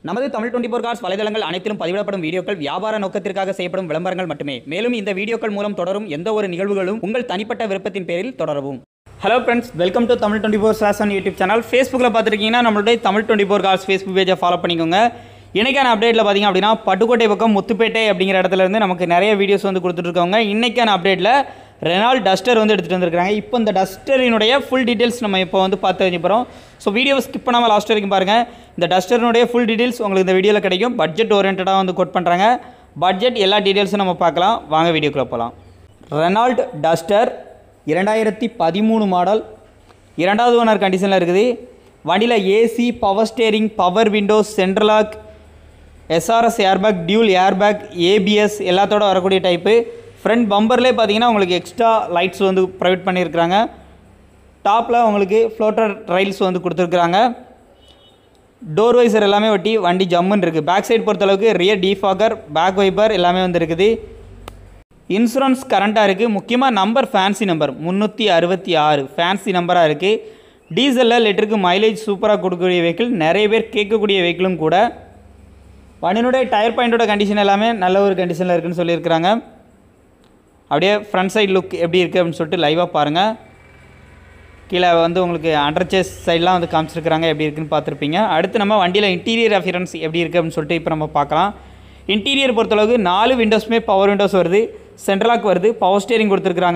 நமது Tamil twenty four cars வலைதளங்கள் அனைத்திலும் பதிவிடப்படும் வீடியோக்கள் வியாபார நோக்கத்திற்காக செய்யப்படும் விளம்பரங்கள் மட்டுமே மேலும் இந்த வீடியோக்கள் மூலம் தொடரும் எந்த ஒரு நிகழ்வுகளும் உங்கள் தனிப்பட்ட விருப்பத்தின் பேரில் தொடரவும் hello friends welcome to Tamil twenty four slash on YouTube channel ஃபேஸ்புக்கில் பார்த்துருக்கீங்கன்னா நம்மளுடைய Tamil twenty four cars Facebook பேஜை ஃபாலோ பண்ணிக்கோங்க இன்றைக்கான அப்டேட்டில் பார்த்தீங்க அப்படின்னா பட்டுக்கோட்டை பக்கம் முத்துப்பேட்டை அப்படிங்கிற இடத்துல இருந்து நமக்கு நிறைய வீடியோஸ் வந்து கொடுத்துட்ருக்காங்க இன்றைக்கான அப்டேட்டில் ரெனால் டஸ்டர் வந்து எடுத்துகிட்டு வந்திருக்காங்க இப்போ இந்த டஸ்டரினுடைய ஃபுல் டீட்டெயில்ஸ் நம்ம இப்போ வந்து பார்த்து தெரிஞ்சு போகிறோம் ஸோ வீடியோவை ஸ்கிப் பண்ணாமல் லாஸ்ட் வரைக்கும் பாருங்கள் இந்த டஸ்டரினுடைய ஃபுல் டீட்டெயில்ஸ் உங்களுக்கு இந்த வீடியோவில் கிடைக்கும் பட்ஜெட் ஓரியன்டாக வந்து கோட் பண்ணுறாங்க பட்ஜெட் எல்லா டீட்டெயில்ஸும் நம்ம பார்க்கலாம் வாங்க வீடியோக்குள்ளே போகலாம் ரெனால்ட் டஸ்டர் இரண்டாயிரத்தி பதிமூணு மாடல் இரண்டாவது ஓனர் கண்டிஷனில் இருக்குது வண்டியில் AC power steering power windows central lock SRS airbag dual airbag ABS எல்லாத்தோட வரக்கூடிய டைப்பு ஃப்ரண்ட் பம்பர்லேயே பார்த்தீங்கன்னா உங்களுக்கு எக்ஸ்ட்ரா லைட்ஸ் வந்து ப்ரொவைட் பண்ணியிருக்கிறாங்க டாப்பில் உங்களுக்கு ஃப்ளோட்டர் ரைல்ஸ் வந்து கொடுத்துருக்குறாங்க டோர் வைசர் எல்லாமே ஒட்டி வண்டி ஜம்முன்னு இருக்குது பேக் சைடு பொறுத்தளவுக்கு ரியர் டீஃபாகர் பேக் வைப்பர் எல்லாமே வந்து இருக்குது இன்சூரன்ஸ் கரண்ட்டாக இருக்குது முக்கியமாக நம்பர் ஃபேன்சி நம்பர் முந்நூற்றி அறுபத்தி ஆறு ஃபேன்சி நம்பராக இருக்குது டீசலில் லிட்டருக்கு மைலேஜ் சூப்பராக கொடுக்கக்கூடிய வெஹிக்கிள் நிறைய பேர் கேட்கக்கூடிய வெஹிக்கிளும் கூட வண்டியினுடைய டயர் பாயிண்டோட கண்டிஷன் எல்லாமே நல்ல ஒரு கண்டிஷனில் இருக்குன்னு சொல்லியிருக்கிறாங்க அப்படியே ஃப்ரண்ட் சைடு லுக் எப்படி இருக்குது அப்படின்னு சொல்லிட்டு லைவாக பாருங்கள் கீழே வந்து உங்களுக்கு அண்டர் சேஸ் சைட்லாம் வந்து காமிச்சிருக்கிறாங்க எப்படி இருக்குன்னு பார்த்துருப்பீங்க அடுத்து நம்ம வண்டியில் இன்டீரியர் அஃபியரன்ஸ் எப்படி இருக்குது அப்படின்னு சொல்லிட்டு இப்போ நம்ம பார்க்கலாம் இன்டீரியர் பொறுத்தளவுக்கு நாலு விண்டோஸுமே பவர் விண்டோஸ் வருது சென்ட்ரலாக் வருது பவர் ஸ்டேரிங் கொடுத்துருக்குறாங்க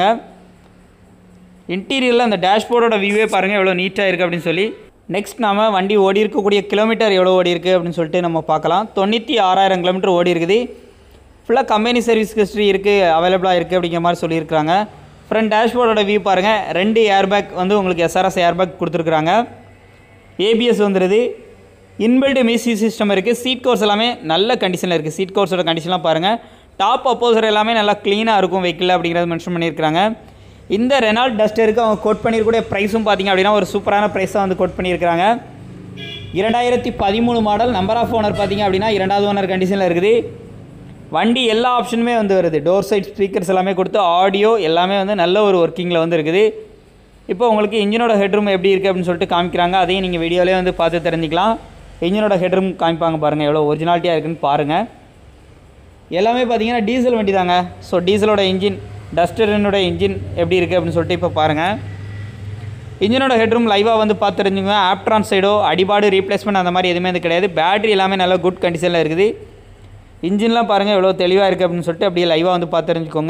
இன்டீரியரில் அந்த டேஷ்போர்டோட வியூவே பாருங்கள் எவ்வளோ நீட்டாக இருக்குது அப்படின்னு சொல்லி நெக்ஸ்ட் நாம வண்டி ஓடி இருக்கக்கூடிய கிலோமீட்டர் எவ்வளோ ஓடி இருக்குது அப்படின்னு சொல்லிட்டு நம்ம பார்க்கலாம் தொண்ணூற்றி ஆறாயிரம் கிலோமீட்டர் ஓடி இருக்குது ஃபுல்லாக கம்பெனி சர்வீஸ் ஹிஸ்ட்ரி இருக்குது அவைலபிளாக இருக்குது அப்படிங்கிற மாதிரி சொல்லியிருக்கிறாங்க ஃப்ரண்ட் டேஷ்போர்டோட வியூ பாருங்கள் ரெண்டு ஏர்பேக் வந்து உங்களுக்கு எஸ்ஆர்எஸ் ஏர்பேக் கொடுத்துருக்குறாங்க ஏபிஎஸ் வந்துடுது இன்பில்டு மியூசி சிஸ்டம் இருக்குது சீட் கோர்ஸ் எல்லாமே நல்ல கண்டிஷனில் இருக்குது சீட் கோர்ஸோட கண்டிஷன்லாம் பாருங்கள் டாப் அப்போசர் எல்லாமே நல்லா க்ளீனாக இருக்கும் வெஹிக்கிள் அப்படிங்கிறத மென்ஷன் பண்ணியிருக்காங்க இந்த ரெனால்ட் டஸ்டருக்கு அவங்க கோட் பண்ணியிருக்கக்கூடிய ப்ரைஸும் பார்த்தீங்க அப்படின்னா ஒரு சூப்பரான ப்ரைஸாக வந்து கோட் பண்ணியிருக்கிறாங்க இரண்டாயிரத்தி பதிமூணு மாடல் நம்பர் ஆஃப் ஓனர் பார்த்தீங்க அப்படின்னா இரண்டாவது ஓனர் கண்டிஷனில் இருக்குது வண்டி எல்லா ஆப்ஷனுமே வந்து வருது டோர் சைட் ஸ்பீக்கர்ஸ் எல்லாமே கொடுத்து ஆடியோ எல்லாமே வந்து நல்ல ஒரு ஒர்க்கிங்கில் வந்து இருக்குது இப்போ உங்களுக்கு இன்ஜினோட ஹெட்ரூம் எப்படி இருக்குது அப்படின்னு சொல்லிட்டு காமிக்கிறாங்க அதையும் நீங்கள் வீடியோலேயே வந்து பார்த்து தெரிஞ்சுக்கலாம் இன்ஜினோட ஹெட்ரூம் காமிப்பாங்க பாருங்கள் எவ்வளோ ஒரிஜினாலிட்டியாக இருக்குன்னு பாருங்கள் எல்லாமே பார்த்தீங்கன்னா டீசல் வண்டி தாங்க ஸோ டீசலோட இன்ஜின் டஸ்டரினோட இன்ஜின் எப்படி இருக்குது அப்படின்னு சொல்லிட்டு இப்போ பாருங்கள் இன்ஜினோட ஹெட்ரூம் லைவாக வந்து பார்த்து தெரிஞ்சுங்க ஆப்ட்ரான் சைடோ அடிபாடு ரீப்ளேஸ்மெண்ட் அந்த மாதிரி எதுவுமே வந்து கிடையாது பேட்டரி எல்லாமே நல்ல குட் கண்டிஷனில் இருக்குது இன்ஜின்லாம் பாருங்கள் எவ்வளோ தெளிவாக இருக்குது அப்படின்னு சொல்லிட்டு அப்படியே லைவாக வந்து பார்த்து தெரிஞ்சுக்கோங்க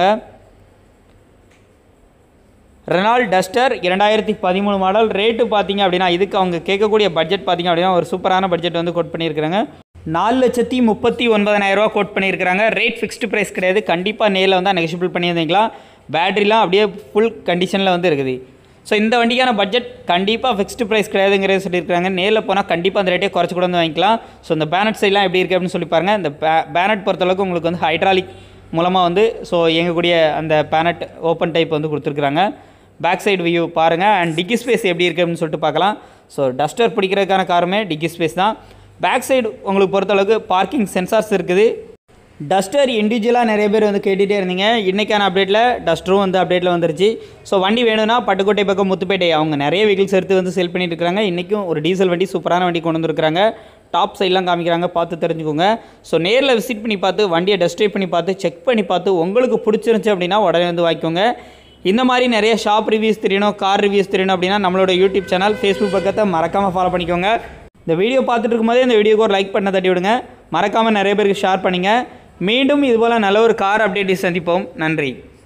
ரெனால் டஸ்டர் இரண்டாயிரத்தி பதிமூணு மாடல் ரேட்டு பார்த்தீங்க அப்படின்னா இதுக்கு அவங்க கேட்கக்கூடிய பட்ஜெட் பார்த்தீங்க அப்படின்னா ஒரு சூப்பரான பட்ஜெட் வந்து கோட் பண்ணியிருக்கிறாங்க நாலு லட்சத்தி முப்பத்தி ஒன்பதனாயிரரூவா கோட் பண்ணியிருக்கிறாங்க ரேட் ஃபிக்ஸ்டு ப்ரைஸ் கிடையாது கண்டிப்பாக நேரில் வந்தால் நெகஷியபிள் பண்ணியிருந்தீங்களா பேட்டரிலாம் அப்படியே ஃபுல் கண்டிஷனில் வந்து இருக்குது ஸோ இந்த வண்டிக்கான பட்ஜெட் கண்டிப்பாக ஃபிக்ஸ்டு ப்ரைஸ் கிடையாதுங்கிறத சொல்லியிருக்காங்க நேரில் போனால் கண்டிப்பாக அந்த ரேட்டே குறைச்சி கூட வந்து வாங்கிக்கலாம் ஸோ இந்த பேனட் சைட்லாம் எப்படி இருக்குது அப்படின்னு சொல்லி பாருங்கள் இந்த பே பேனட் பொறுத்தளவுக்கு உங்களுக்கு வந்து ஹைட்ராலிக் மூலமாக வந்து ஸோ இயங்கக்கூடிய அந்த பேனட் ஓப்பன் டைப் வந்து கொடுத்துருக்குறாங்க பேக் சைடு வியூ பாருங்கள் அண்ட் டிக்கி ஸ்பேஸ் எப்படி இருக்குது அப்படின்னு சொல்லிட்டு பார்க்கலாம் ஸோ டஸ்டர் பிடிக்கிறதுக்கான காரணமே டிக்கி ஸ்பேஸ் தான் பேக் சைடு உங்களுக்கு பொறுத்தளவுக்கு பார்க்கிங் சென்சார்ஸ் இருக்குது டஸ்டர் இண்டிவிஜுவலாக நிறைய பேர் வந்து கேட்டுகிட்டே இருந்தீங்க இன்றைக்கான அப்டேட்டில் டஸ்டரும் வந்து அப்டேட்டில் வந்துருச்சு ஸோ வண்டி வேணும்னா பட்டுக்கோட்டை பக்கம் முத்துப்பேட்டை அவங்க நிறைய வெஹிக்கிள்ஸ் எடுத்து வந்து செல் பண்ணிட்டு இருக்காங்க இன்றைக்கும் ஒரு டீசல் வண்டி சூப்பரான வண்டி கொண்டு வந்திருக்காங்க டாப் சைட்லாம் காமிக்கிறாங்க பார்த்து தெரிஞ்சுக்கோங்க ஸோ நேரில் விசிட் பண்ணி பார்த்து வண்டியை டஸ்ட் ட்ரைவ் பண்ணி பார்த்து செக் பண்ணி பார்த்து உங்களுக்கு பிடிச்சிருந்துச்சு அப்படின்னா உடனே வந்து வாங்கிக்கோங்க இந்த மாதிரி நிறைய ஷாப் ரிவ்யூஸ் தெரியணும் கார் ரிவ்யூஸ் தெரியணும் அப்படின்னா நம்மளோட யூடியூப் சேனல் ஃபேஸ்புக் பக்கத்தை மறக்காமல் ஃபாலோ பண்ணிக்கோங்க இந்த வீடியோ பார்த்துட்டு இருக்கும்போதே இந்த வீடியோக்கு ஒரு லைக் பண்ண தட்டி விடுங்க மறக்காமல் நிறைய பேருக்கு ஷேர் பண்ணுங்கள் மீண்டும் இதுபோல் நல்ல ஒரு கார் அப்டேட்டை சந்திப்போம் நன்றி